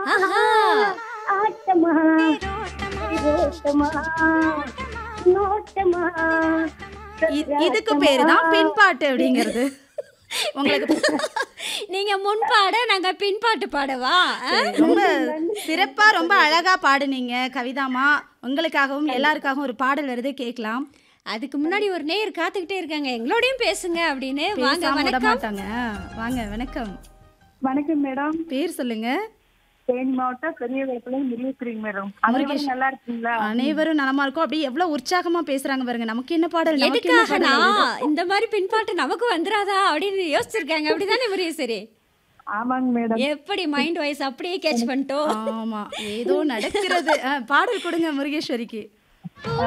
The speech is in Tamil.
ஆஹா. ஆட்டமா ரோட்டமா நோட்டமா இ- இதுக்கு பேரு தான் பின்பாட்டு அப்படிங்கிறது உங்களுக்கு நீங்க முன் பாட நாங்க பின்பாட்டு பாடவா ஆ? ரொம்ப சிறப்பா ரொம்ப அழகா பாடுனீங்க கவிதாமா உங்களுக்காகவும் எல்லாருக்காகவும் ஒரு பாடல் வருது கேட்கலாம் அதுக்கு முன்னாடி ஒரு நேயர் காத்துக்கிட்டே இருக்காங்க எங்களோடயும் பேசுங்க அப்படின்னு வாங்க பேசாம விட வணக்கம் மாட்டாங்க வாங்க வணக்கம் வணக்கம் மேடம் பேர் சொல்லுங்க தேனி மாவட்டம் பெரிய வேப்பிலை முருகேஸ்வரிங்க மேடம் அனைவரும் நல்லா இருக்கீங்களா அனைவரும் நலமா இருக்கும் அப்படியே எவ்வளவு உற்சாகமா பேசுறாங்க பாருங்க நமக்கு என்ன பாடல் நமக்கு என்ன எதுக்காகனா பாடல் இந்த மாதிரி பின்பாட்டு நமக்கு வந்துராதா அப்படின்னு யோசிச்சிருக்காங்க அப்படிதானே முருகேசரி ஆமாங்க மேடம் எப்படி மைண்ட் வாய்ஸ் அப்படியே கேட்ச் பண்ணிட்டோம் ஆமா ஏதோ நடக்கிறது அஹ், பாடல் கொடுங்க முருகேஸ்வரிக்கு